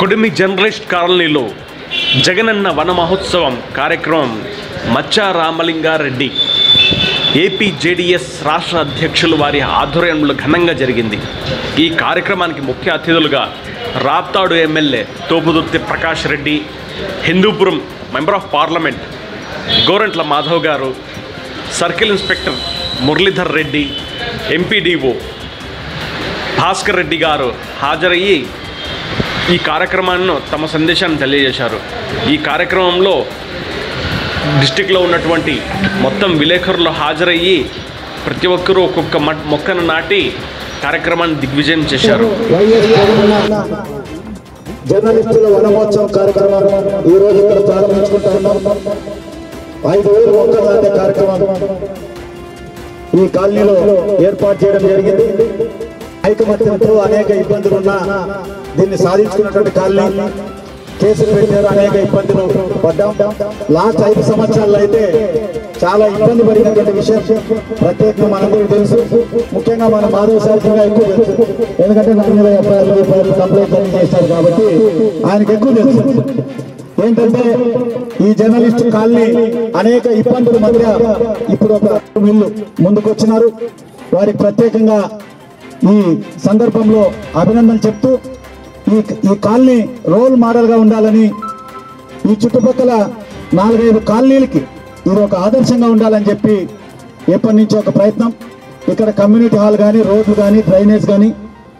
Kodimi journalist కాలనీలో జగనన్న వన మహోత్సవం కార్యక్రమం మచ్చా రామలింగారెడ్డి ఏపీ జేడీఎస్ రాష్ట్ర అధ్యక్షులు వారి ఆధ్వర్యంలో ఘనంగా జరిగింది ఈ కార్యక్రమానికి ముఖ్య అతిథులుగా Raptadu MLA Thopudurthi Prakash Reddy Hindupuram member of parliament Gorantla Madhav గారు circle inspector Muralidhar Reddy MPDO Bhaskar Reddy గారు హాజరయ్యి ఈ కార్యక్రమాన్ని తమ సందేశాన్ని తెలియజేశారు ఈ కార్యక్రమంలో డిస్టిక్లో ఉన్నటువంటి మొత్తం విలేకరులు హాజరయ్యి ప్రతి ఒక్కరూ ఒక్కొక్క మ- మొక్కను నాటి కార్యక్రమాన్ని దిగ్విజయం చేశారు వైఎస్ జగనన్న జర్నలిస్టుల వనమహోత్సవం కార్యక్రమం ఈ రోజు ఇక్కడ ప్రారంభించుకుంటా ఉన్నాం ఐదు వేలు మొక్కలు నాటే కార్యక్రమం ఈ కాలనీలో ఏర్పాటు చేయడం జరిగింది ఐకమత్యంతో అనేక ఇబ్బందులు ఉన్నా దీన్ని సాధించుకున్నటువంటి కాలనీ కేసులు పెట్టారు అనేక ఇబ్బందులు పడ్డాం లాస్ట్ ఐదు సంవత్సరాల్లో అయితే చాలా ఇబ్బంది పడినటువంటి విషయం ప్రత్యేకంగా మనందరికీ తెలుసు ముఖ్యంగా మన మాధవ్ సార్ ఇంకా ఎక్కువ తెలుసు ఎందుకంటే నా మీద ఎఫ్ఐఆర్ ఎఫ్ఐఆర్ కంప్లైంట్ అన్ని చేశారు కాబట్టి ఆయనకు ఎక్కువ తెలుసు ఏంటంటే ఈ జర్నలిస్ట్ కాలనీ అనేక ఇబ్బందుల మధ్య ఇప్పుడు ఒక వీళ్ళు ముందుకొచ్చినారు వారికి ప్రత్యేకంగా ఈ సందర్భంలో అభినందన చెప్తూ ఈ ఈ కాలనీ రోల్ మోడల్ గా ఉండాలని ఈ చుట్టుపక్కల నాలుగైదు కాలనీలకి ఇది ఒక ఆదర్శంగా ఉండాలని చెప్పి ఎప్పటి నుంచో ఒక ప్రయత్నం ఇక్కడ కమ్యూనిటీ హాల్ కానీ రోడ్లు కానీ డ్రైనేజ్ కానీ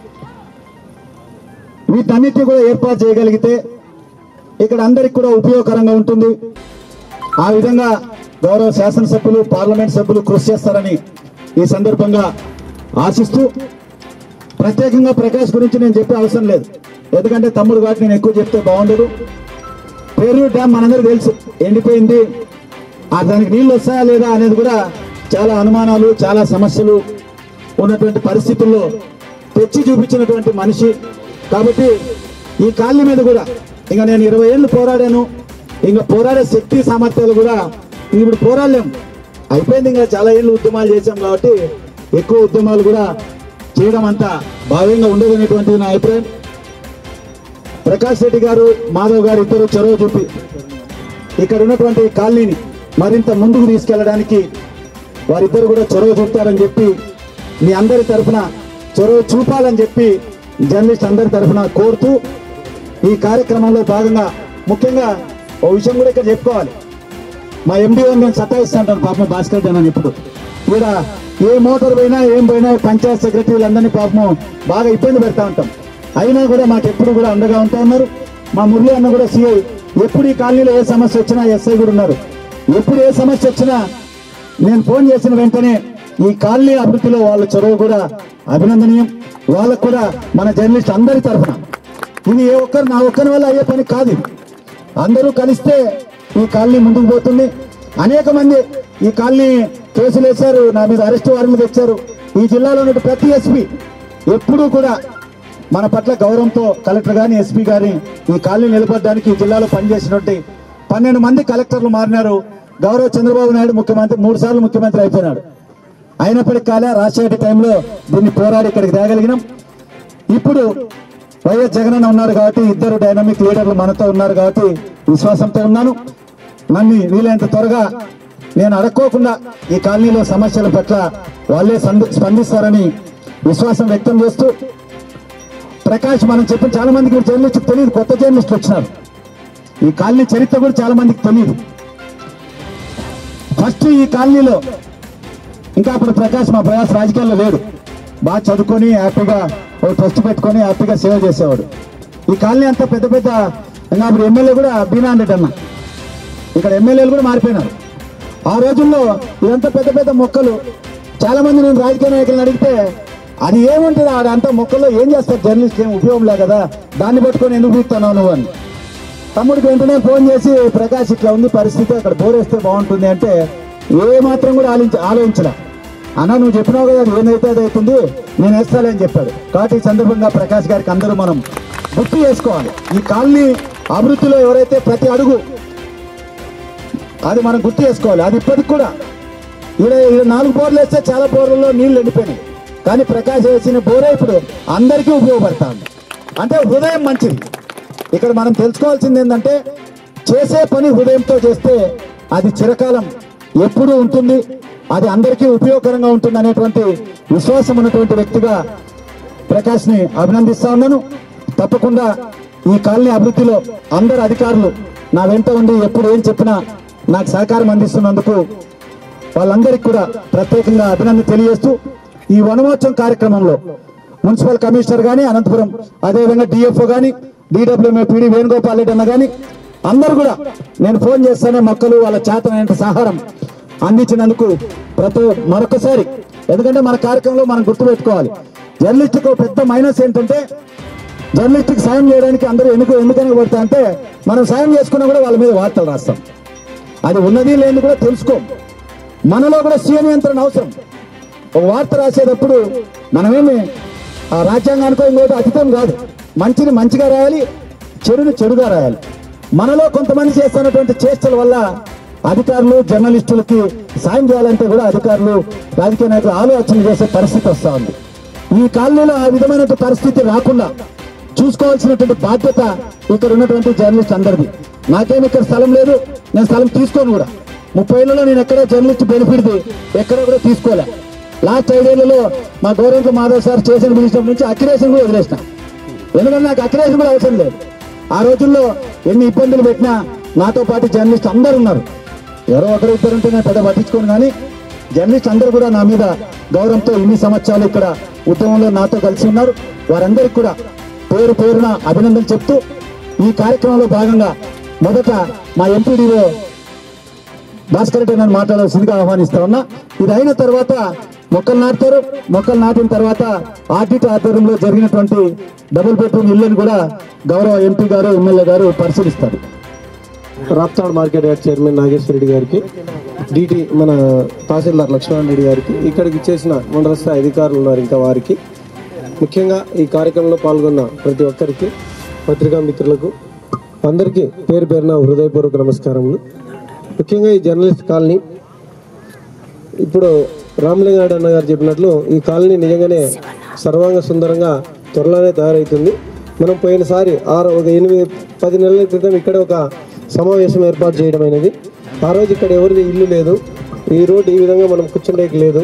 వీటన్నిటిని కూడా ఏర్పాటు చేయగలిగితే ఇక్కడ అందరికి కూడా ఉపయోగకరంగా ఉంటుంది ఆ విధంగా గౌరవ శాసనసభ్యులు పార్లమెంట్ సభ్యులు కృషి చేస్తారని ఈ సందర్భంగా ఆశిస్తూ ప్రత్యేకంగా ప్రకాష్ గురించి నేను చెప్పే అవసరం లేదు ఎందుకంటే తమ్ముడు కాబట్టి నేను ఎక్కువ చెప్తే బాగుండదు పేరూరు డ్యామ్ మనందరికీ తెలుసు ఎండిపోయింది ఆ దానికి నీళ్ళు వస్తాయా లేదా అనేది కూడా చాలా అనుమానాలు చాలా సమస్యలు ఉన్నటువంటి పరిస్థితుల్లో తెచ్చి చూపించినటువంటి మనిషి కాబట్టి ఈ కాలనీ మీద కూడా ఇంకా నేను ఇరవై ఏళ్ళు పోరాడాను ఇంకా పోరాడే శక్తి సామర్థ్యాలు కూడా ఇప్పుడు పోరాడలేము అయిపోయింది ఇంకా చాలా ఏళ్ళు ఉద్యమాలు చేశాం కాబట్టి ఎక్కువ ఉద్యమాలు కూడా చేయడం అంత భావ్యంగా ఉండదు అనేటువంటిది నా అభిప్రాయం ప్రకాష్ రెడ్డి గారు మాధవ్ గారు ఇద్దరు చొరవ చూపి ఇక్కడ ఉన్నటువంటి కాలనీని మరింత ముందుకు తీసుకెళ్ళడానికి వారిద్దరు కూడా చొరవ చూపుతారని చెప్పి మీ అందరి తరఫున చొరవ చూపాలని చెప్పి జర్నలిస్ట్ అందరి తరఫున కోరుతూ ఈ కార్యక్రమంలో భాగంగా ముఖ్యంగా ఓ విషయం కూడా ఇక్కడ చెప్పుకోవాలి మా ఎండి నేను సతాయిస్తా ఉంటాను పాపం భాస్కర్ రెడ్డి అని ఇప్పుడు ఇక్కడ ఏ మోటార్ పోయినా ఏం పోయినా పంచాయత్ సెక్రటరీలందరినీ పాపం బాగా ఇబ్బంది పెడతా ఉంటాం అయినా కూడా మాకు ఎప్పుడు కూడా అండగా ఉంటా ఉన్నారు మా మురళి అన్న కూడా సిఐ ఎప్పుడు ఈ కాలనీలో ఏ సమస్య వచ్చినా ఎస్ఐ కూడా ఉన్నారు ఎప్పుడు ఏ సమస్య వచ్చినా నేను ఫోన్ చేసిన వెంటనే ఈ కాలనీ అభివృద్ధిలో వాళ్ళ చొరవ కూడా అభినందనీయం వాళ్ళకు కూడా మన జర్నలిస్ట్ అందరి తరఫున ఇది ఏ ఒక్కరు నా ఒక్కరి వల్ల అయ్యే పని కాదు ఇది. అందరూ కలిస్తే ఈ కాలనీ ముందుకు పోతుంది అనేక మంది ఈ కాలనీ కేసులు వేశారు నా మీద అరెస్ట్ వారెంట్లు తెచ్చారు ఈ జిల్లాలో ఉన్న ప్రతి ఎస్పీ ఎప్పుడూ కూడా మన పట్ల గౌరవంతో కలెక్టర్ గాని ఎస్పీ గాని ఈ కాలనీ నిలబడడానికి ఈ జిల్లాలో పనిచేసినట్టు పన్నెండు మంది కలెక్టర్లు మారినారు గౌరవ చంద్రబాబు నాయుడు ముఖ్యమంత్రి మూడు సార్లు ముఖ్యమంత్రి అయిపోయినాడు అయినప్పటికీ కాలే రాజశేఖర టైంలో దీన్ని పోరాడి ఇక్కడికి తేగలిగినాం ఇప్పుడు వైఎస్ జగన్ ఉన్నారు కాబట్టి ఇద్దరు డైనమిక్ లీడర్లు మనతో ఉన్నారు కాబట్టి విశ్వాసంతో ఉన్నాను నన్ను వీలైనంత త్వరగా నేను అడక్కోకుండా ఈ కాలనీలో సమస్యల పట్ల వాళ్ళే సంద- స్పందిస్తారని విశ్వాసం వ్యక్తం చేస్తూ ప్రకాష్ మనం చెప్పిన చాలా మందికి ఇప్పుడు జర్నలిస్ట్ తెలియదు కొత్త జర్నలిస్టులు వచ్చినారు ఈ కాలనీ చరిత్ర కూడా చాలా మందికి తెలియదు ఫస్ట్ ఈ కాలనీలో ఇంకా అప్పుడు ప్రకాష్ మా ప్రయాస రాజకీయాల్లో లేడు బాగా చదువుకొని హ్యాపీగా ఒక ట్రస్ట్ పెట్టుకొని హ్యాపీగా సేవ చేసేవాడు ఈ కాలనీ అంతా పెద్ద పెద్ద ఇంకా అప్పుడు ఎమ్మెల్యే కూడా బీనా హండ్రెడ్ అన్న ఇక్కడ ఎమ్మెల్యేలు కూడా మారిపోయినారు ఆ రోజుల్లో ఇదంతా పెద్ద పెద్ద మొక్కలు చాలా మంది నేను రాజకీయ నాయకులను అడిగితే అది ఏముంటుంది ఆడ అంతా మొక్కల్లో ఏం చేస్తారు జర్నలిస్ట్ ఏం ఉపయోగం లే కదా దాన్ని పట్టుకొని ఎందుకు పీకుతున్నావు నువ్వు అని తమ్ముడికి వెంటనే ఫోన్ చేసి ప్రకాష్ ఇట్లా ఉంది పరిస్థితి అక్కడ బోర్ వేస్తే బాగుంటుంది అంటే ఏ మాత్రం కూడా ఆలోచించ ఆలోచించలే అన్న నువ్వు చెప్పినావు కదా అది ఏదైతే అది అవుతుంది నేను వేస్తాలే అని చెప్పాడు కాబట్టి ఈ సందర్భంగా ప్రకాష్ గారికి అందరూ మనం గుర్తు చేసుకోవాలి ఈ కాలనీ అభివృద్ధిలో ఎవరైతే ప్రతి అడుగు అది మనం గుర్తు చేసుకోవాలి అది ఇప్పటికి కూడా ఈడ ఈడ నాలుగు బోర్లు వేస్తే చాలా బోర్లలో నీళ్లు ఎండిపోయినాయి కానీ ప్రకాష్ వేసిన బోరే ఇప్పుడు అందరికీ ఉపయోగపడతా ఉంది అంటే హృదయం మంచిది ఇక్కడ మనం తెలుసుకోవాల్సింది ఏంటంటే చేసే పని హృదయంతో చేస్తే అది చిరకాలం ఎప్పుడూ ఉంటుంది అది అందరికీ ఉపయోగకరంగా ఉంటుంది అనేటువంటి విశ్వాసం ఉన్నటువంటి వ్యక్తిగా ప్రకాష్ ని అభినందిస్తా ఉన్నాను తప్పకుండా ఈ కాలనీ అభివృద్ధిలో అందరు అధికారులు నా వెంట ఉండి ఎప్పుడు ఏం చెప్పినా నాకు సహకారం అందిస్తున్నందుకు వాళ్ళందరికీ కూడా ప్రత్యేకంగా అభినందన తెలియజేస్తూ ఈ వనమోత్సవం కార్యక్రమంలో మున్సిపల్ కమిషనర్ గాని అనంతపురం అదేవిధంగా డిఎఫ్ఓ గాని డిడబ్ల్యూఎంఏ పీడి వేణుగోపాల్ రెడ్డి అన్న గాని అందరూ కూడా నేను ఫోన్ చేస్తానే మొక్కలు వాళ్ళ చేతనైన సహారం అందించినందుకు ప్రతి మరొకసారి ఎందుకంటే మన కార్యక్రమంలో మనం గుర్తుపెట్టుకోవాలి జర్నలిస్టుకు పెద్ద మైనస్ ఏంటంటే జర్నలిస్ట్కి సాయం చేయడానికి అందరూ ఎందుకు ఎందుకని పడతా అంటే మనం సాయం చేసుకున్నా కూడా వాళ్ళ మీద వార్తలు రాస్తాం అది ఉన్నది లేని కూడా తెలుసుకో మనలో కూడా స్వీయ నియంత్రణ అవసరం ఒక వార్త రాసేటప్పుడు మనమేమి ఆ రాజ్యాంగానికో ఇంకోటి అతీతం కాదు మంచిని మంచిగా రాయాలి చెడుని చెడుగా రాయాలి మనలో కొంతమంది చేస్తున్నటువంటి చేష్టల వల్ల అధికారులు జర్నలిస్టులకి సాయం చేయాలంటే కూడా అధికారులు రాజకీయ నాయకులు ఆలోచన చేసే పరిస్థితి వస్తా ఉంది ఈ కాలనీలో ఆ విధమైన పరిస్థితి రాకుండా చూసుకోవాల్సినటువంటి బాధ్యత ఇక్కడ ఉన్నటువంటి జర్నలిస్ట్ అందరిది నాకేం ఇక్కడ స్థలం లేదు నేను స్థలం తీసుకోను కూడా ముప్పై ఏళ్ళలో నేను ఎక్కడ జర్నలిస్ట్ బెనిఫిట్ది ఎక్కడ కూడా తీసుకోలే లాస్ట్ ఐదేళ్లలో మా గౌరవ మాధవ్ సార్ చేసిన పిలిచినప్పటి నుంచి అక్యురేషన్ కూడా వదిలేసిన ఎందుకంటే నాకు అక్యురేషన్ కూడా అవసరం లేదు ఆ రోజుల్లో ఎన్ని ఇబ్బందులు పెట్టినా నాతో పాటు జర్నలిస్ట్ అందరు ఉన్నారు ఎవరో ఒకరు ఇద్దరు ఉంటే నేను పెద్ద పట్టించుకోను కానీ జర్నలిస్ట్ అందరూ కూడా నా మీద గౌరవంతో ఇన్ని సంవత్సరాలు ఇక్కడ ఉద్యమంలో నాతో కలిసి ఉన్నారు వారందరికీ కూడా పేరు పేరున అభినందన చెప్తూ ఈ కార్యక్రమంలో భాగంగా మొదట మా ఎంపీడీఓ భాస్కర్ రెడ్డి నన్ను మాట్లాడాల్సిందిగా ఆహ్వానిస్తా ఉన్నా ఇది అయిన తర్వాత మొక్కలు నాటుతారు మొక్కలు నాటిన తర్వాత ఆర్డిట్ ఆధ్వర్యంలో జరిగినటువంటి డబుల్ బెడ్రూమ్ ఇల్లుని కూడా గౌరవ ఎంపీ గారు ఎమ్మెల్యే గారు పరిశీలిస్తారు Raptad market yard chairman Nageswara Reddy గారికి డిటి మన తహసీల్దార్ లక్ష్మణ్ రెడ్డి గారికి ఇక్కడికి చేసిన మండల స్థాయి అధికారులు ఉన్నారు ఇంకా వారికి ముఖ్యంగా ఈ కార్యక్రమంలో పాల్గొన్న ప్రతి ఒక్కరికి పత్రికా మిత్రులకు అందరికీ పేరు పేరున హృదయపూర్వక నమస్కారములు ముఖ్యంగా ఈ జర్నలిస్ట్ కాలనీ ఇప్పుడు రామలింగారెడ్డి అన్న గారు చెప్పినట్లు ఈ కాలనీ నిజంగానే సర్వాంగ సుందరంగా త్వరలోనే తయారవుతుంది మనం పోయినసారి ఆరు ఒక ఎనిమిది పది నెలల క్రితం ఇక్కడ ఒక సమావేశం ఏర్పాటు చేయడం అనేది ఆ రోజు ఇక్కడ ఎవరిది ఇల్లు లేదు ఈ రోడ్డు ఈ విధంగా మనం కూర్చుండేకి లేదు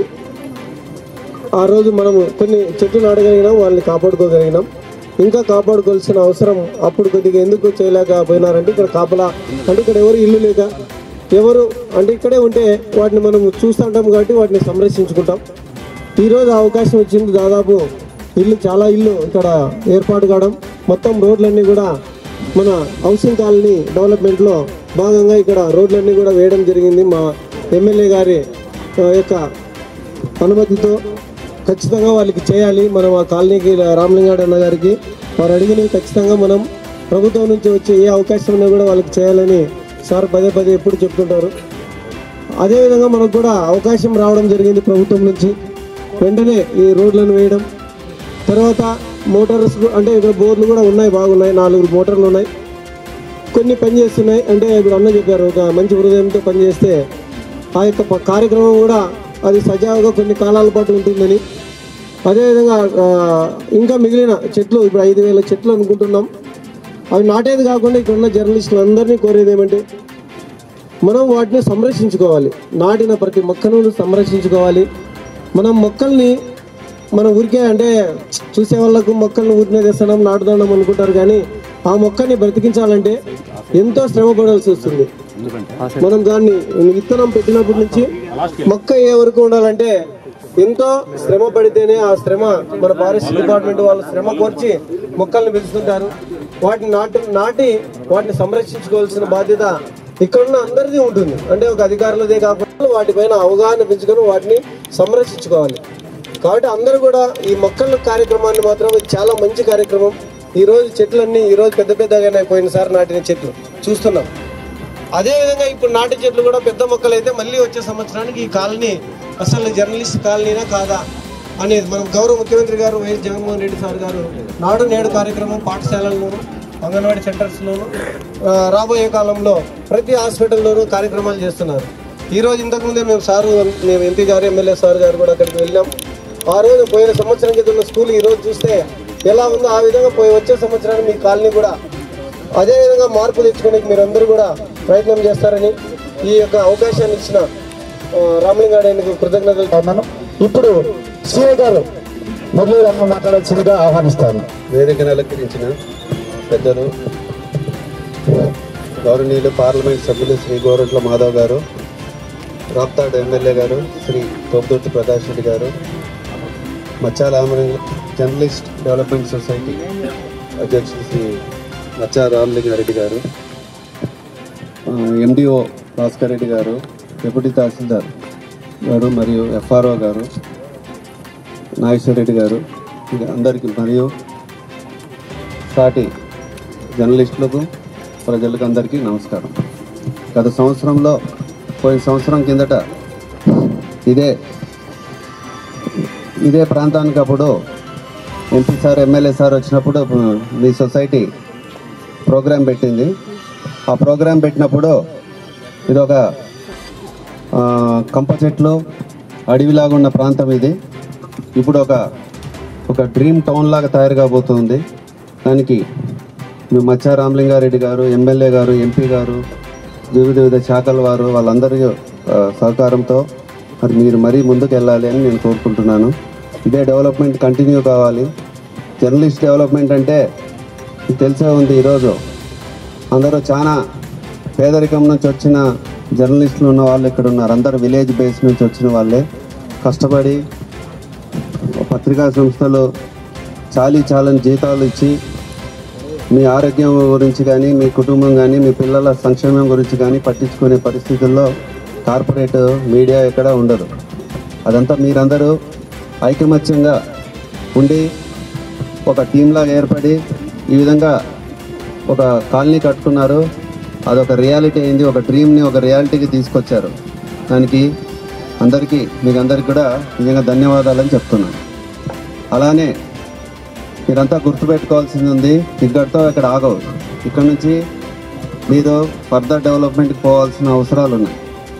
ఆ రోజు మనము కొన్ని చెట్లు నాటగలిగినాం వాళ్ళని కాపాడుకోగలిగినాం ఇంకా కాపాడుకోవాల్సిన అవసరం అప్పుడు కొద్దిగా ఎందుకు చేయలేకపోయినారంటే ఇక్కడ కాపలా అంటే ఇక్కడ ఎవరు ఇల్లు లేక ఎవరు అంటే ఇక్కడే ఉంటే వాటిని మనం చూస్తుంటాం కాబట్టి వాటిని సంరక్షించుకుంటాం ఈరోజు ఆ అవకాశం వచ్చింది దాదాపు ఇల్లు చాలా ఇల్లు ఇక్కడ ఏర్పాటు కావడం మొత్తం రోడ్లన్నీ కూడా మన హౌసింగ్ కాలనీ డెవలప్మెంట్లో భాగంగా ఇక్కడ రోడ్లన్నీ కూడా వేయడం జరిగింది మా ఎమ్మెల్యే గారి ఆ, యొక్క అనుమతితో ఖచ్చితంగా వాళ్ళకి చేయాలి మనం ఆ కాలనీకి రామలింగాడు అన్న గారికి వారు అడిగినవి ఖచ్చితంగా మనం ప్రభుత్వం నుంచి వచ్చే ఏ అవకాశం ఉన్నా కూడా వాళ్ళకి చేయాలని సార్ పదే పదే ఎప్పుడు చెప్తుంటారు అదేవిధంగా మనకు కూడా అవకాశం రావడం జరిగింది ప్రభుత్వం నుంచి వెంటనే ఈ రోడ్లను వేయడం తర్వాత మోటార్స్ అంటే ఇక్కడ బోర్లు కూడా ఉన్నాయి బాగున్నాయి నాలుగు మోటార్లు ఉన్నాయి కొన్ని పనిచేస్తున్నాయి అంటే ఇప్పుడు అన్న చెప్పారు ఒక మంచి హృదయంతో పనిచేస్తే ఆ యొక్క ప- కార్యక్రమం కూడా అది సజావుగా కొన్ని కాలాల పాటు ఉంటుందని అదేవిధంగా ఆ, ఇంకా మిగిలిన చెట్లు ఇప్పుడు ఐదు వేల చెట్లు అనుకుంటున్నాం అవి నాటేది కాకుండా ఇక్కడ ఉన్న జర్నలిస్టులు అందరినీ కోరేది ఏమంటే మనం వాటిని సంరక్షించుకోవాలి నాటిన ప్రతి మొక్కను సంరక్షించుకోవాలి మనం మొక్కల్ని మన ఊరికే అంటే చూసే వాళ్ళకు మొక్కల్ని ఊరినే తెస్తున్నాం నాటుదాం అనుకుంటారు కానీ ఆ మొక్కని బ్రతికించాలంటే ఎంతో శ్రమ పడాల్సి వస్తుంది మనం దాన్ని విత్తనం పెట్టినప్పటి నుంచి మొక్క ఏ వరకు ఉండాలంటే ఎంతో శ్రమ పడితేనే ఆ శ్రమ మన ఫారెస్ట్ డిపార్ట్మెంట్ వాళ్ళు శ్రమ కోర్చి మొక్కల్ని పెంచుతుంటారు వాటిని నాటి నాటి వాటిని సంరక్షించుకోవాల్సిన బాధ్యత ఇక్కడున్న అందరిది ఉంటుంది అంటే ఒక అధికారులదే కాకుండా వాటిపైన అవగాహన పెంచుకొని వాటిని సంరక్షించుకోవాలి కాబట్టి అందరూ కూడా ఈ మొక్కల కార్యక్రమాన్ని మాత్రం ఇది చాలా మంచి కార్యక్రమం ఈ రోజు చెట్లన్నీ ఈ రోజు పెద్ద పెద్దగానే పోయినసారి నాటిన చెట్లు చూస్తున్నాం అదే విధంగా ఇప్పుడు నాటి చెట్లు కూడా పెద్ద మొక్కలు అయితే మళ్ళీ వచ్చే సంవత్సరానికి ఈ కాలనీ అసలు జర్నలిస్ట్ కాలనీనా కాదా అనేది మనం గౌరవ ముఖ్యమంత్రి గారు వైఎస్ జగన్మోహన్ రెడ్డి సార్ గారు నాడు నేడు కార్యక్రమం పాఠశాలల్లోనూ అంగన్వాడీ సెంటర్స్లోనూ ఆ, రాబోయే కాలంలో ప్రతి హాస్పిటల్లోనూ కార్యక్రమాలు చేస్తున్నారు ఈ రోజు ఇంతకుముందే మేము సారు మేము ఎంపీ గారు ఎమ్మెల్యే సార్ గారు కూడా అక్కడికి వెళ్ళాం ఆ రోజు పోయిన సంవత్సరం క్రితం ఉన్న స్కూల్ ఈ రోజు చూస్తే ఎలా ఉందో ఆ విధంగా పోయి వచ్చే సంవత్సరానికి మీ కాలనీ కూడా అదేవిధంగా మార్పు తెచ్చుకోవడానికి మీరందరూ కూడా ప్రయత్నం చేస్తారని ఈ యొక్క అవకాశాన్ని ఇచ్చిన ఆ, రామలింగారాయణకు కృతజ్ఞతలు ఉన్నాను ఇప్పుడు సిఐ గారు మురళీరామ్ను మాట్లాడాల్సిందిగా ఆహ్వానిస్తాను వేదికను అలంకరించిన పెద్దలు గౌరవనీయులు పార్లమెంట్ సభ్యులు శ్రీ గోరట్ల మాధవ్ గారు రాప్తాడ్ ఎమ్మెల్యే గారు శ్రీ తోపుదొట్టి ప్రకాష్ రెడ్డి గారు మచ్చా రామలింగ జర్నలిస్ట్ డెవలప్మెంట్ సొసైటీ అధ్యక్షులు శ్రీ మచ్చా రామలింగారెడ్డి గారు ఎండిఓ భాస్కర్ రెడ్డి గారు డిప్యూటీ తహసీల్దార్ గారు మరియు ఎఫ్ఆర్ఓ గారు నాగేశ్వర రెడ్డి గారు ఇంకా అందరికీ మరియు సాటి జర్నలిస్టులకు ప్రజలకు అందరికీ నమస్కారం గత సంవత్సరంలో పోయిన సంవత్సరం కిందట ఇదే ఇదే ప్రాంతానికి అప్పుడు ఎంపీ సార్ ఎమ్మెల్యే సార్ వచ్చినప్పుడు మీ సొసైటీ ప్రోగ్రాం పెట్టింది ఆ ప్రోగ్రాం పెట్టినప్పుడు ఇది ఒక ఆ, కంప చెట్లు అడవిలాగా ఉన్న ప్రాంతం ఇది ఇప్పుడు ఒక ఒక డ్రీమ్ టౌన్ లాగా తయారు కాబోతుంది దానికి మీ మచ్చా రామలింగారెడ్డి గారు ఎమ్మెల్యే గారు ఎంపీ గారు వివిధ వివిధ శాఖల వారు వాళ్ళందరి ఆ, సహకారంతో మరి మీరు మరీ ముందుకు వెళ్ళాలి అని నేను కోరుకుంటున్నాను ఇదే డెవలప్మెంట్ కంటిన్యూ కావాలి జర్నలిస్ట్ డెవలప్మెంట్ అంటే మీకు తెలిసే ఉంది ఈరోజు అందరూ చాలా పేదరికం నుంచి వచ్చిన జర్నలిస్టులు ఉన్న వాళ్ళు ఇక్కడ ఉన్నారు అందరూ విలేజ్ బేస్ నుంచి వచ్చిన వాళ్ళే కష్టపడి పత్రికా సంస్థలు చాలీ చాలని జీతాలు ఇచ్చి మీ ఆరోగ్యం గురించి కానీ మీ కుటుంబం కానీ మీ పిల్లల సంక్షేమం గురించి కానీ పట్టించుకునే పరిస్థితుల్లో కార్పొరేట్ మీడియా ఎక్కడ ఉండదు అదంతా మీరందరూ ఐకమత్యంగా ఉండి ఒక టీంలాగా ఏర్పడి ఈ విధంగా ఒక కాలనీ కట్టుకున్నారు అదొక రియాలిటీ అయింది ఒక డ్రీమ్ని ఒక రియాలిటీకి తీసుకొచ్చారు దానికి అందరికీ మీకు అందరికీ కూడా నిజంగా ధన్యవాదాలని చెప్తున్నాను అలానే మీరంతా గుర్తుపెట్టుకోవాల్సింది ఉంది ఇక్కడితో ఇక్కడ ఆగవు ఇక్కడ నుంచి మీరు ఫర్దర్ డెవలప్మెంట్కి పోవాల్సిన అవసరాలు ఉన్నాయి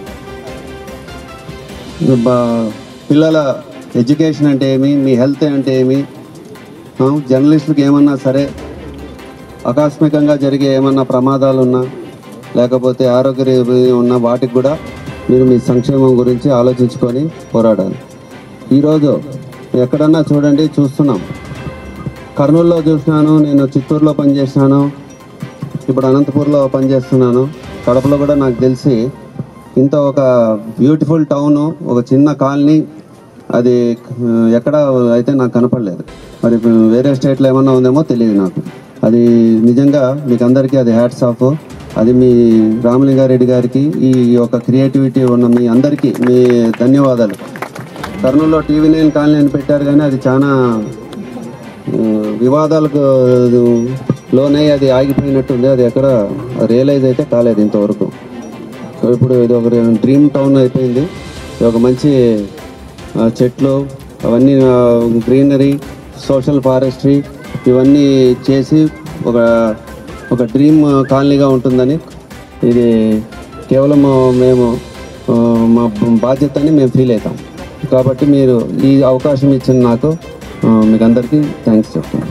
బా- పిల్లల ఎడ్యుకేషన్ అంటే ఏమి మీ హెల్త్ అంటే ఏమి ఆ, జర్నలిస్టులకు ఏమన్నా సరే ఆకస్మికంగా జరిగే ఏమన్నా ప్రమాదాలు ఉన్నా లేకపోతే ఆరోగ్య రీ- ఉన్న వాటికి కూడా మీరు మీ సంక్షేమం గురించి ఆలోచించుకొని పోరాడాలి ఈరోజు ఎక్కడన్నా చూడండి చూస్తున్నాం కర్నూలులో చూసినాను నేను చిత్తూరులో పనిచేసినాను ఇప్పుడు అనంతపూర్లో పనిచేస్తున్నాను కడపలో కూడా నాకు తెలిసి ఇంత ఒక బ్యూటిఫుల్ టౌన్ ఒక చిన్న కాలనీ అది ఆ, ఎక్కడ అయితే నాకు కనపడలేదు మరి వేరే స్టేట్లో ఏమన్నా ఉందేమో తెలియదు నాకు అది నిజంగా మీకు అందరికీ అది హ్యాట్స్ ఆఫ్ అది మీ రామలింగారెడ్డి గారికి ఈ యొక్క క్రియేటివిటీ ఉన్న మీ అందరికీ మీ ధన్యవాదాలు కర్నూలులో టీవీ నైన్ కాలనీ అని పెట్టారు కానీ అది చాలా ఆ, వివాదాలకు లోనై అది ఆగిపోయినట్టుంది అది ఎక్కడ రియలైజ్ అయితే కాలేదు ఇంతవరకు సో ఇప్పుడు ఇది ఒక డ్రీమ్ టౌన్ అయిపోయింది ఇది ఒక మంచి ఆ, చెట్లు అవన్నీ గ్రీనరీ సోషల్ ఫారెస్ట్రీ ఇవన్నీ చేసి ఒక ఒక డ్రీమ్ కాలనీగా ఉంటుందని ఇది కేవలం మేము ఆ, మా బాధ్యత అని మేము ఫీల్ అవుతాం కాబట్టి మీరు ఈ అవకాశం ఇచ్చిన నాకు ఆ, మీకు అందరికీ థ్యాంక్స్ చెప్తున్నాను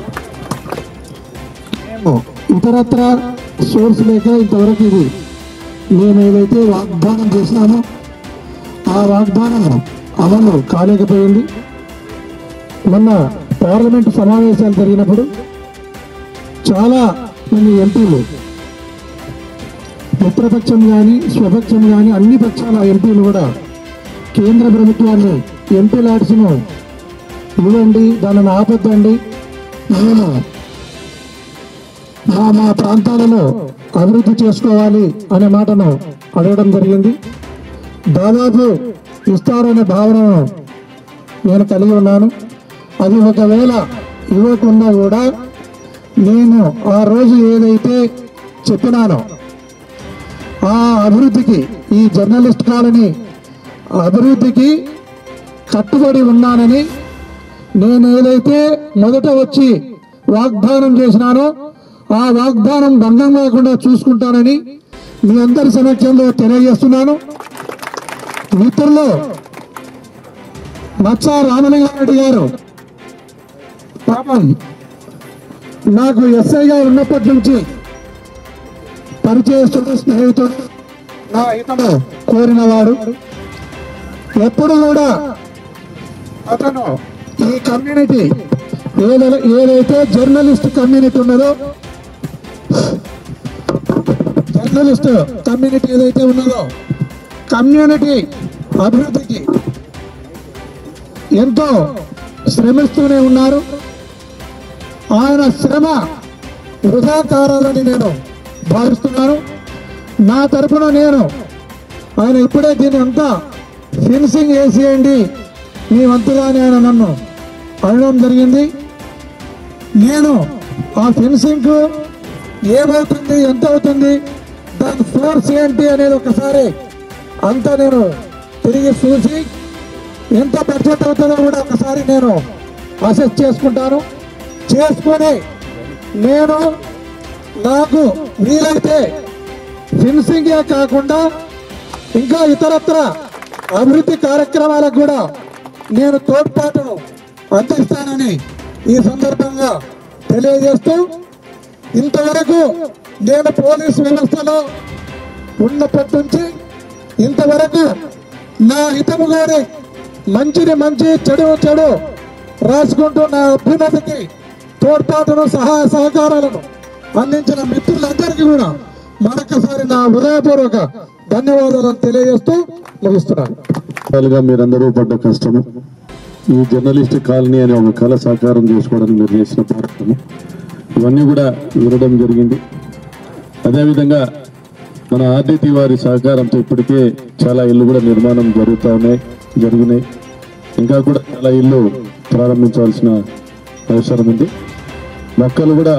మేము ఇతరత్ర సోర్స్ లేక ఇంతవరకు ఇది మేము ఏదైతే వాగ్దానం చేసినామో ఆ వాగ్దానం అమలు కాలేకపోయింది మొన్న పార్లమెంటు సమావేశాలు జరిగినప్పుడు చాలా మంది ఎంపీలు మిత్రపక్షం కానీ స్వపక్షం కానీ అన్ని పక్షాల ఎంపీలు కూడా కేంద్ర ప్రభుత్వాన్ని ఎంపీ ల్యాడ్స్ను ఇవ్వండి దానిని ఆపొద్దండి మేము మా మా ప్రాంతాలలో అభివృద్ధి చేసుకోవాలి అనే మాటను అడగడం జరిగింది దాదాపు ఇస్తారనే భావనను నేను కలిగి ఉన్నాను అది ఒకవేళ ఇవ్వకుండా కూడా నేను ఆ రోజు ఏదైతే చెప్పినానో ఆ అభివృద్ధికి ఈ జర్నలిస్ట్ కాలనీ అభివృద్ధికి కట్టుబడి ఉన్నానని నేను ఏదైతే మొదట వచ్చి వాగ్దానం చేసినానో ఆ వాగ్దానం భంగం కాకుండా చూసుకుంటానని మీ అందరి సమక్షంలో తెలియజేస్తున్నాను మిత్రులు మచ్చా రామలింగారెడ్డి గారు పాపం నాకు ఎస్ఐగా ఉన్నప్పటి నుంచి పరిచయస్తుడు స్నేహితుడు నా హితము కోరినవాడు ఎప్పుడు కూడా అతను ఈ కమ్యూనిటీ ఏదై ఏదైతే జర్నలిస్ట్ కమ్యూనిటీ ఉన్నదో జర్నలిస్ట్ కమ్యూనిటీ ఏదైతే ఉన్నదో కమ్యూనిటీ అభివృద్ధికి ఎంతో శ్రమిస్తూనే ఉన్నారు ఆయన శ్రమ వృధా కారాలని నేను భావిస్తున్నాను నా తరపున నేను ఆయన ఇప్పుడే దీని అంతా ఫినిషింగ్ వేసేయండి మీ వంతుగానే ఆయన నన్ను అనడం జరిగింది నేను ఆ ఫినిషింగ్ ఏమవుతుంది ఎంత అవుతుంది దాని ఫోర్స్ ఏంటి అనేది ఒకసారి అంతా నేను తిరిగి చూసి ఎంత బడ్జెట్ అవుతుందో కూడా ఒకసారి నేను అసెస్ చేసుకుంటాను చేసుకొని నేను నాకు వీలైతే ఫినిషింగే కాకుండా ఇంకా ఇతరత్ర అభివృద్ధి కార్యక్రమాలకు కూడా నేను తోడ్పాటును అందిస్తానని ఈ సందర్భంగా తెలియజేస్తూ ఇంతవరకు నేను పోలీసు వ్యవస్థలో ఉన్నప్పటి నుంచి ఇంతవరకు నా హితము గారి మంచిని మంచి చెడు చెడు రాసుకుంటూ నా అభ్యున్నతికి తోడ్పాటును సహాయ సహకారాలను అందించిన మిత్రులందరికీ కూడా మరొకసారి నా హృదయపూర్వక ధన్యవాదాలను తెలియజేస్తూ ముగిస్తున్నాను రకాలుగా మీరందరూ పడ్డ కష్టము ఈ జర్నలిస్ట్ కాలనీ అనే ఒక కళ సాకారం చేసుకోవడానికి మీరు చేసిన పోరాటము ఇవన్నీ కూడా వినడం జరిగింది అదేవిధంగా మన ఆర్డిటి వారి సహకారంతో ఇప్పటికే చాలా ఇల్లు కూడా నిర్మాణం జరుగుతూ ఉన్నాయి జరిగినాయి ఇంకా కూడా చాలా ఇల్లు ప్రారంభించవలసిన అవసరం ఉంది మొక్కలు కూడా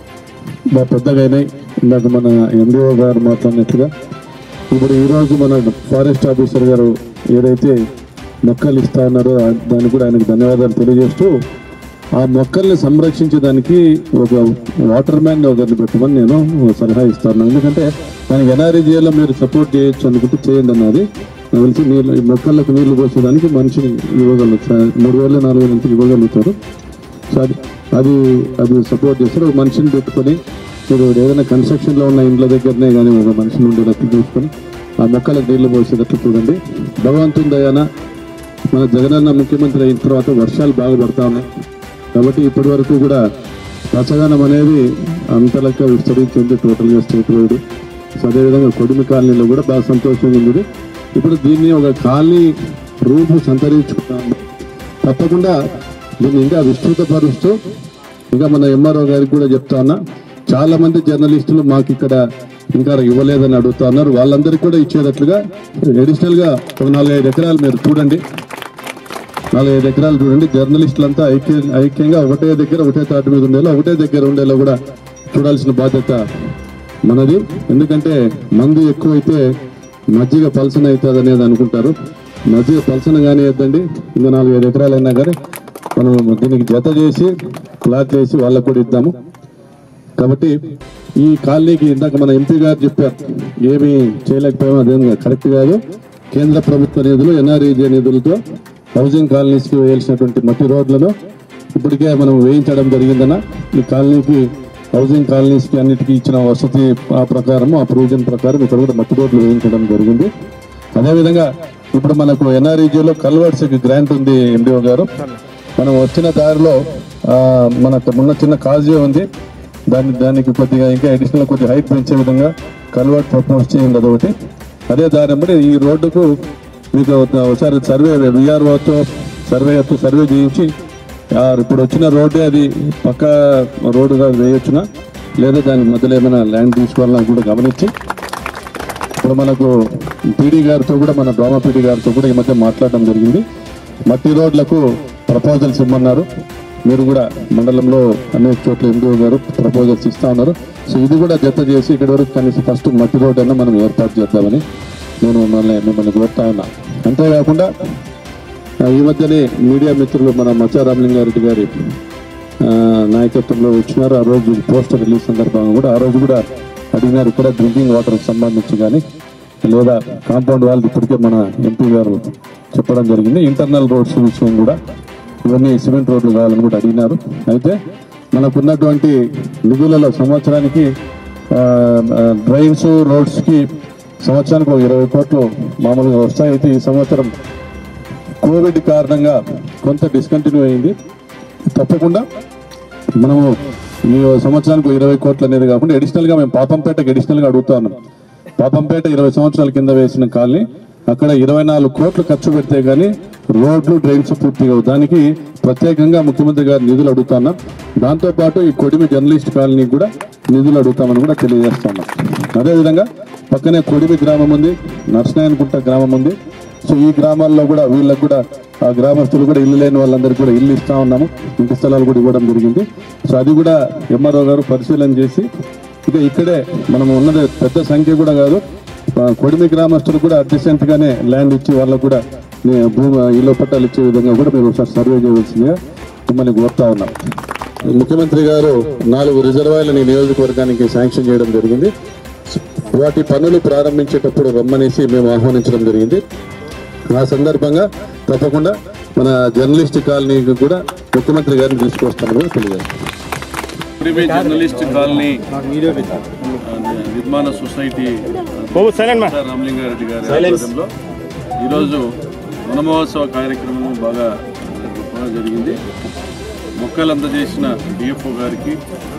మా పెద్దగా అయినాయి ఇందాక మన ఎండిఓ గారు మాట్లాడినట్లుగా ఇప్పుడు ఈరోజు మన ఫారెస్ట్ ఆఫీసర్ గారు ఏదైతే మొక్కలు ఇస్తా ఉన్నారో ఆ- దానికి కూడా ఆయనకు ధన్యవాదాలు తెలియజేస్తూ ఆ మొక్కల్ని సంరక్షించడానికి ఒక వాటర్ మ్యాన్ ఒకరిని పెట్టమని నేను ఒక సలహా ఇస్తాను ఎందుకంటే దానికి ఎన్ఆర్ఈజీఏలో మీరు సపోర్ట్ చేయొచ్చు అనుకుంటే చేయండి అన్నది నాకు తెలిసి నీళ్ళు ఈ మొక్కలకు నీళ్లు పోసేదానికి మనిషిని ఇవ్వగలుగుతారు మూడు వేల నాలుగు వేల నుంచి ఇవ్వగలుగుతారు సో అది అది అది సపోర్ట్ చేస్తారు ఒక మనిషిని పెట్టుకొని మీరు ఏదైనా కన్స్ట్రక్షన్లో ఉన్న ఇండ్ల దగ్గరనే కానీ ఒక మనిషిని ఉండేటట్లు చూసుకొని ఆ మొక్కలకు నీళ్లు పోసేటట్లు చూడండి భగవంతుని దయాన మన జగనన్న ముఖ్యమంత్రి అయిన తర్వాత వర్షాలు బాగా పడతా ఉన్నాయి కాబట్టి ఇప్పటి వరకు కూడా పచ్చదనం అనేది అంతలక్క విస్తరించింది టోటల్గా స్టేట్ వైడ్ సో అదేవిధంగా కొడిమి కాలనీలో కూడా బాగా సంతోషంగా ఉంది ఇప్పుడు దీన్ని ఒక కాలనీ రూపు సంతరించుకున్నాము తప్పకుండా దీన్ని ఇంకా విస్తృతపరుస్తూ ఇంకా మన ఎంఆర్ఓ గారికి కూడా చెప్తా ఉన్నా చాలా మంది జర్నలిస్టులు మాకు ఇక్కడ ఇంకా ఇవ్వలేదని అడుగుతా ఉన్నారు వాళ్ళందరికీ కూడా ఇచ్చేటట్లుగా అడిషనల్ గా ఒక నాలుగైదు ఎకరాలు మీరు చూడండి నాలుగైదు ఎకరాలు చూడండి జర్నలిస్టులంతా ఐక్య ఐక్యంగా ఒకటే దగ్గర ఒకటే తాటి మీద ఉండేలా ఒకటే దగ్గర ఉండేలా కూడా చూడాల్సిన బాధ్యత మనది ఎందుకంటే మందు ఎక్కువైతే మజ్జిగ పలసన అవుతుంది అనేది అనుకుంటారు మజ్జిగ పలసన కానీ వేద్దండి ఇంకా నాలుగైదు ఎకరాలు అయినా కానీ మనం దీనికి జత చేసి ప్లాట్ చేసి వాళ్ళకు కూడా ఇద్దాము కాబట్టి ఈ కాలనీకి ఇందాక మన ఎంపీ గారు చెప్పారు ఏమీ చేయలేకపోయామో అదేం కరెక్ట్ కాదు కేంద్ర ప్రభుత్వ నిధులు ఎన్ఆర్ఈజే నిధులతో హౌసింగ్ కాలనీస్కి వేయాల్సినటువంటి మట్టి రోడ్లను ఇప్పటికే మనం వేయించడం జరిగిందన్న ఈ కాలనీకి హౌసింగ్ కాలనీస్కి అన్నిటికీ ఇచ్చిన వసతి ఆ ప్రకారం ఆ ప్రొవిజన్ ప్రకారం ఇక్కడ కూడా మట్టి రోడ్లు వేయించడం జరిగింది అదేవిధంగా ఇప్పుడు మనకు ఎన్ఆర్ఈజీలో కల్వర్ట్స్ గ్రాంట్ ఉంది ఎండిఓ గారు మనం వచ్చిన దారిలో ఆ, మనకు మొన్న చిన్న కాజే ఉంది దాన్ని దానికి కొద్దిగా ఇంకా అడిషనల్ కొద్దిగా హైట్ పెంచే విధంగా కల్వర్ట్ ప్రపోజ్ చేయండి అదొకటి అదే దారి అమ్మడి ఈ రోడ్డుకు మీకు ఒకసారి సర్వే విఆర్ఓతో సర్వేతో సర్వే చేయించి ఆ ఇప్పుడు వచ్చిన రోడ్డే అది పక్క రోడ్డుగా వేయొచ్చునా లేదా దాని మధ్యలో ఏమైనా ల్యాండ్ తీసుకోవాలని కూడా గమనించి ఇప్పుడు మనకు పీడీ గారితో కూడా మన డోమా పీడీ గారితో కూడా ఈ మధ్య మాట్లాడడం జరిగింది మట్టి రోడ్లకు ప్రపోజల్స్ ఇమ్మన్నారు మీరు కూడా మండలంలో అనేక చోట్ల ఎండిఓ గారు ప్రపోజల్స్ ఇస్తా ఉన్నారు సో ఇది కూడా జత చేసి ఇక్కడ వరకు కనీసం ఫస్ట్ మట్టి రోడ్ అన్న మనం ఏర్పాటు చేద్దామని నేను మిమ్మల్ని మిమ్మల్ని కోరుతా ఉన్నా అంతేకాకుండా ఆ, ఈ మధ్యనే మీడియా మిత్రులు మన మచ్చా రామలింగారెడ్డి గారి ఆ, నాయకత్వంలో వచ్చినారు ఆ రోజు పోస్టర్ రిలీజ్ సందర్భంగా కూడా ఆ రోజు కూడా అడిగినారు ఇక్కడ డ్రింకింగ్ వాటర్ సంబంధించి కానీ లేదా కాంపౌండ్ వాళ్ళు ఇప్పటికే మన ఎంపీ గారు చెప్పడం జరిగింది ఇంటర్నల్ రోడ్స్ విషయం కూడా ఇవన్నీ సిమెంట్ రోడ్లు కావాలని కూడా అడిగినారు అయితే మనకున్నటువంటి నిధులలో సంవత్సరానికి ఆ, ఆ, డ్రైన్స్ రోడ్స్కి సంవత్సరానికి ఒక ఇరవై కోట్లు మామూలుగా వస్తాయి అయితే ఈ సంవత్సరం కోవిడ్ కారణంగా కొంత డిస్కంటిన్యూ అయింది తప్పకుండా మనము ఈ సంవత్సరానికి ఇరవై కోట్లు అనేది కాకుండా అడిషనల్గా మేము పాపంపేటకి అడిషనల్గా అడుగుతా ఉన్నాం పాపంపేట ఇరవై సంవత్సరాల కింద వేసిన కాలనీ అక్కడ ఇరవై నాలుగు కోట్లు ఖర్చు పెడితే గానీ రోడ్లు డ్రైన్స్ పూర్తిగా అవ్వవు. దానికి ప్రత్యేకంగా ముఖ్యమంత్రి గారు నిధులు అడుగుతున్నాం దాంతోపాటు ఈ కొడిమి జర్నలిస్ట్ కాలనీ కూడా నిధులు అడుగుతామని కూడా తెలియజేస్తున్నాం అదేవిధంగా పక్కనే కొడిమి గ్రామం ఉంది నర్సనాయనకుంట గ్రామం ఉంది సో ఈ గ్రామాల్లో కూడా వీళ్ళకు కూడా ఆ గ్రామస్తులు కూడా ఇల్లు లేని వాళ్ళందరికీ కూడా ఇల్లు ఇస్తా ఉన్నాము ఇంటి స్థలాలు కూడా ఇవ్వడం జరిగింది సో అది కూడా ఎంఆర్ఓ గారు పరిశీలన చేసి ఇక ఇక్కడే మనం ఉన్నది పెద్ద సంఖ్య కూడా కాదు ఆ, కొడిమి గ్రామస్తులు కూడా అడ్జసెంట్ గానే ల్యాండ్ ఇచ్చి వాళ్ళకు కూడా నే- భూమి ఇల్లు పట్టాలు ఇచ్చే విధంగా కూడా మీరు ఒకసారి సర్వే చేయవలసిందిగా మిమ్మల్ని కోరుతా ఉన్నాం ముఖ్యమంత్రి గారు నాలుగు రిజర్వాయర్లను ఈ నియోజకవర్గానికి శాంక్షన్ చేయడం జరిగింది వాటి పనులు ప్రారంభించేటప్పుడు రమ్మనేసి మేము ఆహ్వానించడం జరిగింది ఆ సందర్భంగా తప్పకుండా మన జర్నలిస్ట్ కాలనీకి కూడా ముఖ్యమంత్రి గారిని తీసుకొస్తామని కూడా తెలియజేస్తాం ప్రివే జర్నలిస్ట్ కాలనీ ఆ, నిర్మాణ సొసైటీ రామలింగారెడ్డి గారి ఆధ్వర్యంలో ఈరోజు వన మహోత్సవ కార్యక్రమం బాగా గొప్పగా జరిగింది మొక్కలు అందజేసిన డిఎఫ్ఓ గారికి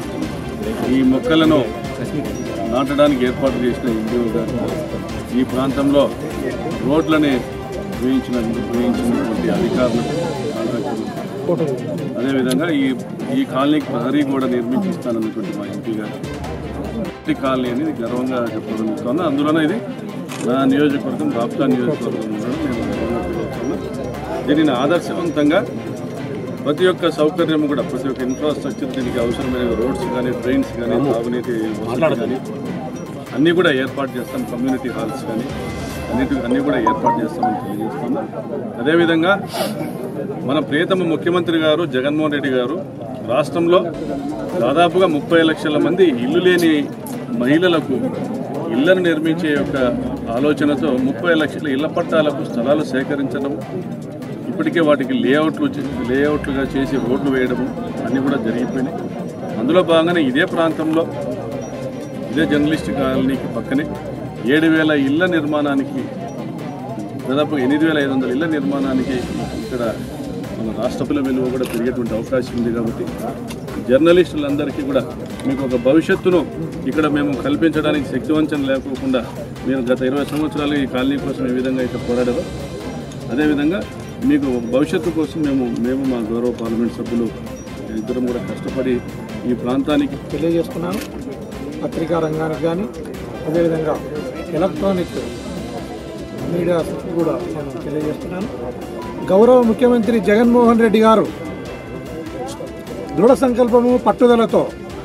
ఈ మొక్కలను నాటడానికి ఏర్పాటు చేసిన ఎండిఓ గారికి ఈ ప్రాంతంలో రోడ్లని వేయించిన వేయించినటువంటి అధికారులకు కాంట్రాక్టర్లకు అదేవిధంగా ఈ ఈ కాలనీకి ప్రహరీ కూడా నిర్మించిస్తానన్నటువంటి మా ఎంపీ గారు ఈ కాలనీ అనేది గర్వంగా చెప్పగలుగుతాను అందులోనే ఇది నా నియోజకవర్గం రాప్తా నియోజకవర్గం కూడా నేను గర్వంగా చెప్పుకుంటున్నాను. దీనిని ఆదర్శవంతంగా ప్రతి ఒక్క సౌకర్యం కూడా ప్రతి ఒక్క ఇన్ఫ్రాస్ట్రక్చర్ దీనికి అవసరమైన రోడ్స్ కానీ ట్రైన్స్ కానీ తాగునీటి వసతులు కానీ అన్నీ కూడా ఏర్పాటు చేస్తాం కమ్యూనిటీ హాల్స్ కానీ అన్నిటి అన్నీ కూడా ఏర్పాటు చేస్తామని తెలియజేస్తున్నాం అదేవిధంగా మన ప్రియతమ ముఖ్యమంత్రి గారు జగన్మోహన్ రెడ్డి గారు రాష్ట్రంలో దాదాపుగా ముప్పై లక్షల మంది ఇల్లు లేని మహిళలకు ఇళ్లను నిర్మించే యొక్క ఆలోచనతో ముప్పై లక్షల ఇళ్ల పట్టాలకు స్థలాలు సేకరించడం ఇప్పటికే వాటికి లేఅవుట్లు చే- లేఅవుట్లుగా చేసి రోడ్లు వేయడము అన్నీ కూడా జరిగిపోయినాయి అందులో భాగంగానే ఇదే ప్రాంతంలో ఇదే జర్నలిస్ట్ కాలనీకి పక్కనే ఏడు వేల ఇళ్ల నిర్మాణానికి దాదాపు ఎనిమిది వేల ఐదు వందల ఇళ్ల నిర్మాణానికి ఇక్కడ మన రాష్ట్రపుల విలువ కూడా పెరిగేటువంటి అవకాశం ఉంది కాబట్టి జర్నలిస్టులందరికీ కూడా మీకు ఒక భవిష్యత్తును ఇక్కడ మేము కల్పించడానికి శక్తివంచన లేకోకుండా మీరు గత ఇరవై సంవత్సరాలు ఈ కాలనీ కోసం ఏ విధంగా అయితే పోరాడారో అదేవిధంగా మీకు ఒక భవిష్యత్తు కోసం మేము మేము మా గౌరవ పార్లమెంట్ సభ్యులు ఇద్దరం కూడా కష్టపడి ఈ ప్రాంతానికి తెలియజేస్తున్నాను పత్రికా రంగానికి కానీ అదేవిధంగా ఎలక్ట్రానిక్ మీడియా కూడా నేను తెలియజేస్తున్నాను గౌరవ ముఖ్యమంత్రి జగన్మోహన్ రెడ్డి గారు దృఢ సంకల్పము పట్టుదలతో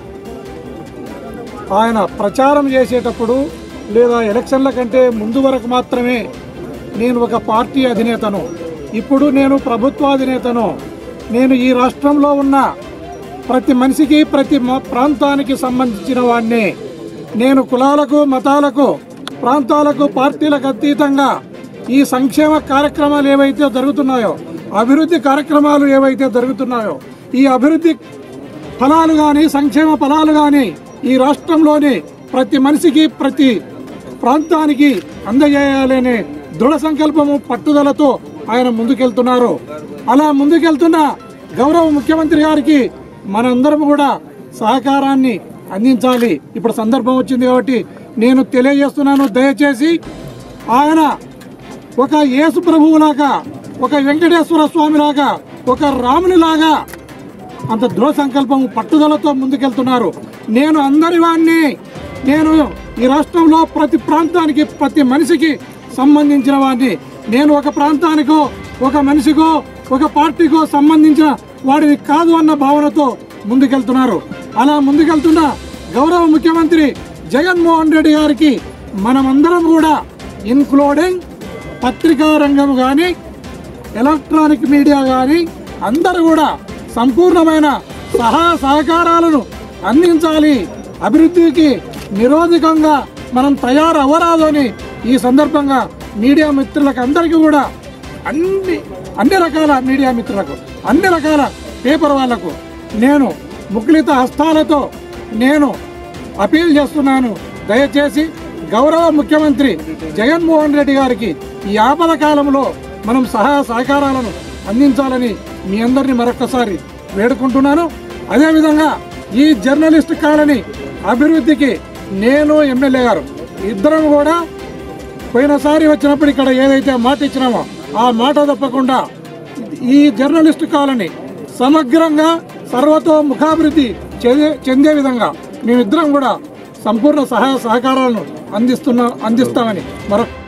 ఆయన ప్రచారం చేసేటప్పుడు లేదా ఎలక్షన్ల కంటే ముందు వరకు మాత్రమే నేను ఒక పార్టీ అధినేతను ఇప్పుడు నేను ప్రభుత్వాధినేతను నేను ఈ రాష్ట్రంలో ఉన్న ప్రతి మనిషికి ప్రతి మ- ప్రాంతానికి సంబంధించిన వాడిని నేను కులాలకు మతాలకు ప్రాంతాలకు పార్టీలకు అతీతంగా ఈ సంక్షేమ కార్యక్రమాలు ఏవైతే జరుగుతున్నాయో అభివృద్ధి కార్యక్రమాలు ఏవైతే జరుగుతున్నాయో ఈ అభివృద్ధి ఫలాలు కానీ సంక్షేమ ఫలాలు కానీ ఈ రాష్ట్రంలోని ప్రతి మనిషికి ప్రతి ప్రాంతానికి అందజేయాలనే దృఢ సంకల్పము పట్టుదలతో ఆయన ముందుకెళ్తున్నారు అలా ముందుకెళ్తున్న గౌరవ ముఖ్యమంత్రి గారికి మనందరం కూడా సహకారాన్ని అందించాలి ఇప్పుడు సందర్భం వచ్చింది కాబట్టి నేను తెలియజేస్తున్నాను దయచేసి ఆయన ఒక యేసు ప్రభువులాగా ఒక వెంకటేశ్వర స్వామిలాగా ఒక రామునిలాగా అంత దృఢ సంకల్పం పట్టుదలతో ముందుకెళ్తున్నారు నేను అందరి వాడిని నేను ఈ రాష్ట్రంలో ప్రతి ప్రాంతానికి ప్రతి మనిషికి సంబంధించిన వాడిని నేను ఒక ప్రాంతానికో ఒక మనిషికో ఒక పార్టీకో సంబంధించిన వాడిని కాదు అన్న భావనతో ముందుకెళ్తున్నారు అలా ముందుకెళ్తున్న గౌరవ ముఖ్యమంత్రి జగన్మోహన్ రెడ్డి గారికి మనమందరం కూడా ఇన్క్లూడింగ్ పత్రికా రంగం కానీ ఎలక్ట్రానిక్ మీడియా కానీ అందరూ కూడా సంపూర్ణమైన సహాయ సహకారాలను అందించాలి అభివృద్ధికి నిరోధకంగా మనం తయారవ్వరాదని ఈ సందర్భంగా మీడియా మిత్రులకు అందరికీ కూడా అన్ని అన్ని రకాల మీడియా మిత్రులకు అన్ని రకాల పేపర్ వాళ్లకు నేను ముకులిత హస్తాలతో నేను అపీల్ చేస్తున్నాను దయచేసి గౌరవ ముఖ్యమంత్రి జగన్మోహన్ రెడ్డి గారికి ఈ ఆపద కాలంలో మనం సహాయ సహకారాలను అందించాలని మీ అందరినీ మరొకసారి వేడుకుంటున్నాను అదేవిధంగా ఈ జర్నలిస్ట్ కాలనీ అభివృద్ధికి నేను ఎమ్మెల్యే గారు ఇద్దరం కూడా పోయినసారి వచ్చినప్పుడు ఇక్కడ ఏదైతే మాట ఇచ్చినామో ఆ మాట తప్పకుండా ఈ జర్నలిస్టు కాలనీ సమగ్రంగా సర్వతో ముఖాభివృద్ధి చెందే చెందే విధంగా మేమిద్దరం కూడా సంపూర్ణ సహాయ సహకారాలను అందిస్తున్నా అందిస్తామని మరొక